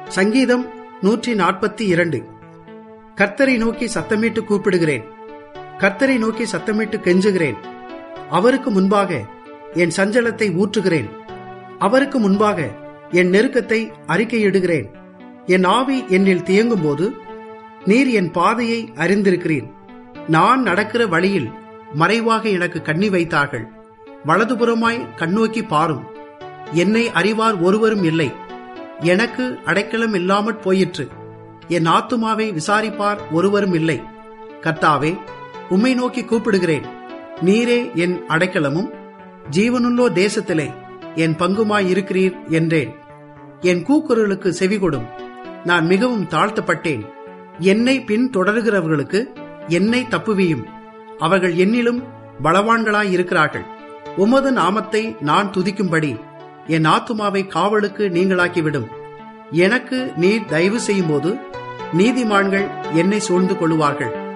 சங்கீதம் நூற்றி நாற்பத்தி இரண்டு கர்த்தரை நோக்கி சத்தமிட்டு கூப்பிடுகிறேன் கர்த்தரை நோக்கி சத்தமிட்டு கெஞ்சுகிறேன் அவருக்கு முன்பாக என் சஞ்சலத்தை ஊற்றுகிறேன் அவருக்கு முன்பாக என் நெருக்கத்தை அறிக்கையிடுகிறேன் என் ஆவி என்னில் தியங்கும் போது நீர் என் பாதையை அறிந்திருக்கிறீர் நான் நடக்கிற வழியில் மறைவாக எனக்கு கண்ணி வைத்தார்கள் வலதுபுறமாய் கண்ணோக்கி பாரும் என்னை அறிவார் ஒருவரும் இல்லை எனக்கு அடைக்கலம் இல்லாமற் போயிற்று என் ஆத்துமாவை விசாரிப்பார் ஒருவரும் இல்லை கர்த்தாவே உம்மை நோக்கி கூப்பிடுகிறேன் நீரே என் அடைக்கலமும் ஜீவனுள்ளோ தேசத்திலே என் பங்குமாய் இருக்கிறீர் என்றேன் என் கூக்குரலுக்கு செவிகொடும் நான் மிகவும் தாழ்த்தப்பட்டேன் என்னை பின் தொடர்கிறவர்களுக்கு என்னை தப்புவியும் அவர்கள் என்னிலும் பலவான்களாய் இருக்கிறார்கள் உமது நாமத்தை நான் துதிக்கும்படி என் ஆத்துமாவை காவலுக்கு நீங்களாக்கிவிடும் எனக்கு நீர் தயவு செய்யும்போது நீதிமான்கள் என்னை சூழ்ந்து கொள்ளுவார்கள்